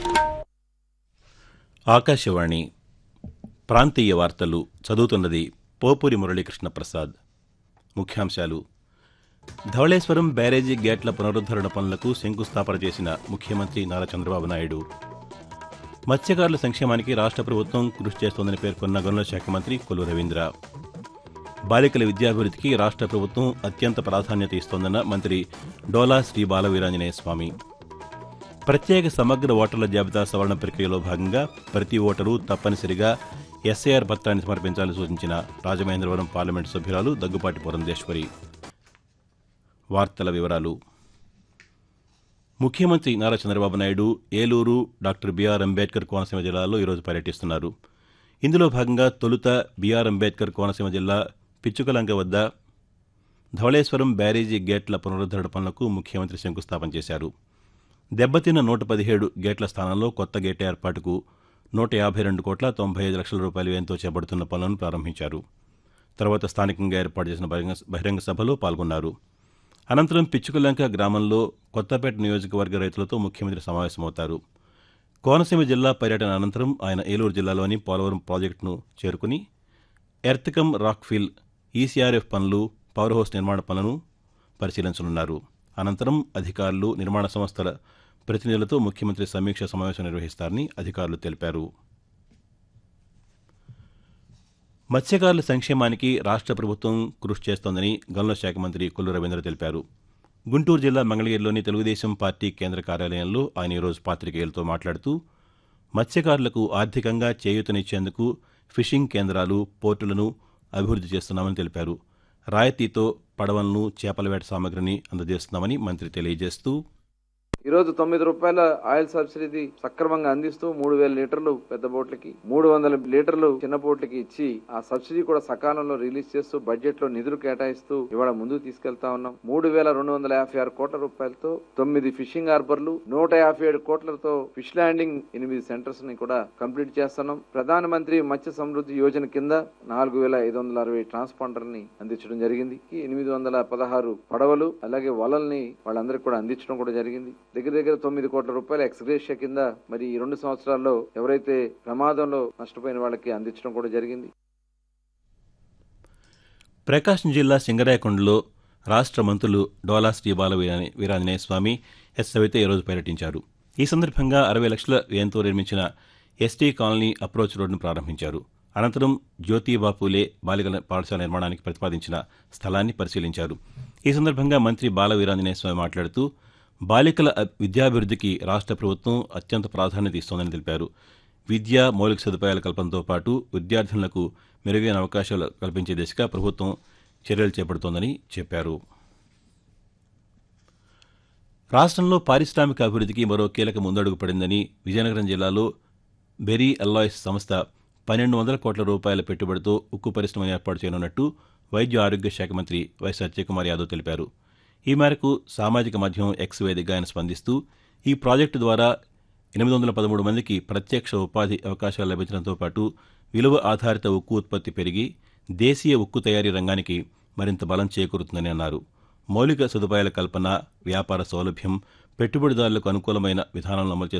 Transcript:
ఆకాశవాణి ప్రాంతీయ వార్తలు చదువుతున్నది పోపూరి మురళీకృష్ణ ప్రసాద్ ముఖ్యాంశాలు ధవళేశ్వరం బ్యారేజీ గేట్ల పునరుద్దరణ పనులకు శంకుస్థాపన చేసిన ముఖ్యమంత్రి నారా చంద్రబాబు నాయుడు మత్స్యకారుల సంక్షేమానికి రాష్ట్ర ప్రభుత్వం కృషి చేస్తోందని పేర్కొన్న గనుల శాఖ మంత్రి కొల్లు రవీంద్ర బాలికల విద్యాభివృద్ధికి రాష్ట్ర ప్రభుత్వం అత్యంత ప్రాధాన్యత ఇస్తోందన్న మంత్రి డోలా శ్రీ బాలవీరాంజనేయ స్వామి ప్రత్యేక సమగ్ర ఓటర్ల జాబితా సవరణ ప్రక్రియలో భాగంగా ప్రతి ఓటరు తప్పనిసరిగా ఎస్ఐఆర్ పత్రాన్ని సమర్పించాలని సూచించిన రాజమహేంద్రవరం పార్లమెంటు సభ్యురాలు దగ్గుపాటి పురంధేశ్వరి వార్తల వివరాలు ముఖ్యమంత్రి నారా చంద్రబాబు నాయుడు ఏలూరు డాక్టర్ బీఆర్ అంబేద్కర్ కోనసీమ జిల్లాలో ఈరోజు పర్యటిస్తున్నారు ఇందులో భాగంగా తొలుత బీఆర్ అంబేద్కర్ కోనసీమ జిల్లా పిచ్చుకలంక వద్ద ధవళేశ్వరం బ్యారేజీ గేట్ల పునరుద్దరణ పనులకు ముఖ్యమంత్రి శంకుస్థాపన చేశారు దెబ్బతిన్న నూట పదిహేడు గేట్ల స్థానంలో కొత్త గేట్ల ఏర్పాటుకు నూట యాభై రెండు కోట్ల తొంభై ఐదు లక్షల రూపాయల వ్యయంతో చేపడుతున్న పనులను ప్రారంభించారు తర్వాత స్థానికంగా ఏర్పాటు చేసిన బహిరంగ బహిరంగ సభలో పాల్గొన్నారు అనంతరం పిచ్చుకలంక గ్రామంలో కొత్తపేట నియోజకవర్గ రైతులతో ముఖ్యమంత్రి సమావేశమవుతారు కోనసీమ జిల్లా పర్యటన అనంతరం ఆయన ఏలూరు జిల్లాలోని పోలవరం ప్రాజెక్టును చేరుకుని ఎర్త్కమ్ రాక్ఫిల్ ఈసీఆర్ఎఫ్ పనులు పవర్ హౌస్ నిర్మాణ పనులను పరిశీలించనున్నారు అనంతరం అధికారులు నిర్మాణ సంస్థల ప్రతినిధులతో ముఖ్యమంత్రి సమీక్ష సమావేశం నిర్వహిస్తారని అధికారులు తెలిపారు మత్స్యకారుల సంక్షేమానికి రాష్ట్ర ప్రభుత్వం కృషి చేస్తోందని గనుల శాఖ మంత్రి కొల్లు రవీంద్ర తెలిపారు గుంటూరు జిల్లా మంగళగిరిలోని తెలుగుదేశం పార్టీ కేంద్ర కార్యాలయంలో ఆయన ఈరోజు పాతికేయులతో మాట్లాడుతూ మత్స్యకారులకు ఆర్థికంగా చేయూతనిచ్చేందుకు ఫిషింగ్ కేంద్రాలు పోర్టులను అభివృద్ధి చేస్తున్నామని తెలిపారు రాయితీతో పడవలను చేపల వేట సామగ్రిని అందజేస్తున్నామని మంత్రి తెలియజేస్తూ ఈ రోజు తొమ్మిది రూపాయల ఆయిల్ సబ్సిడీ సక్రమంగా అందిస్తూ మూడు వేల లీటర్లు పెద్ద బోట్లకి మూడు వందల లీటర్లు చిన్న బోట్లకి ఇచ్చి ఆ సబ్సిడీ కూడా సకాలంలో రిలీజ్ చేస్తూ బడ్జెట్ లో నిధులు కేటాయిస్తూ ఇవాళ ముందుకు తీసుకెళ్తా ఉన్నాం మూడు వేల రెండు వందల యాభై ఆరు కోట్ల రూపాయలతో తొమ్మిది ఫిషింగ్ హార్బర్లు నూట యాభై ఏడు కోట్లతో ఫిష్ ల్యాండింగ్ ఎనిమిది సెంటర్స్ ని కూడా కంప్లీట్ చేస్తున్నాం ప్రధానమంత్రి మత్స్య సమృద్ధి యోజన కింద నాలుగు వేల ఐదు వందల అరవై ట్రాన్స్పాండర్ ని అందించడం జరిగింది ఈ ఎనిమిది వందల పదహారు పడవలు అలాగే వలల్ని వాళ్ళందరికీ కూడా అందించడం కూడా జరిగింది దగ్గర దగ్గర తొమ్మిది కోట్ల రూపాయల ఎక్స్గ్రేషియా కింద మరి ఈ రెండు సంవత్సరాల్లో ఎవరైతే ప్రమాదంలో నష్టపోయిన వాళ్ళకి అందించడం కూడా జరిగింది ప్రకాశం జిల్లా సింగరాయకొండలో రాష్ట్ర మంత్రులు డోలా శ్రీ బాల వీరా- వీరాంజనేయ స్వామి ఎస్ సవిత ఈరోజు పర్యటించారు ఈ సందర్భంగా అరవై లక్షల వ్యయంతో నిర్మించిన ఎస్టీ కాలనీ అప్రోచ్ రోడ్డును ప్రారంభించారు అనంతరం జ్యోతిబాపులే బాలికల పాఠశాల నిర్మాణానికి ప్రతిపాదించిన స్థలాన్ని పరిశీలించారు ఈ సందర్భంగా మంత్రి బాల వీరాంజనేయ స్వామి మాట్లాడుతూ బాలికల అ- విద్యాభివృద్ధికి రాష్ట్ర ప్రభుత్వం అత్యంత ప్రాధాన్యత ఇస్తోందని తెలిపారు విద్య మౌలిక సదుపాయాల కల్పనతో పాటు విద్యార్థులకు మెరుగైన అవకాశాలు కల్పించే దిశగా ప్రభుత్వం చర్యలు చేపడుతోందని చెప్పారు రాష్ట్రంలో పారిశ్రామిక అభివృద్ధికి మరో కీలక ముందడుగు పడిందని విజయనగరం జిల్లాలో బెరీ అల్లాయిస్ సంస్థ పన్నెండు వందల కోట్ల రూపాయల పెట్టుబడితో ఉక్కు పరిశ్రమను ఏర్పాటు చేయనున్నట్టు వైద్య ఆరోగ్య శాఖ మంత్రి వై సత్యకుమార్ యాదవ్ తెలిపారు ఈ మేరకు సామాజిక మాధ్యమం ఎక్స్ వేదికగా ఆయన స్పందిస్తూ ఈ ప్రాజెక్టు ద్వారా ఎనిమిది వందల పదమూడు మందికి ప్రత్యక్ష ఉపాధి అవకాశాలు లభించడంతో పాటు విలువ ఆధారిత ఉక్కు ఉత్పత్తి పెరిగి దేశీయ ఉక్కు తయారీ రంగానికి మరింత బలం చేకూరుతుందని అన్నారు మౌలిక సదుపాయాల కల్పన వ్యాపార సౌలభ్యం పెట్టుబడిదారులకు అనుకూలమైన విధానాలను అమలు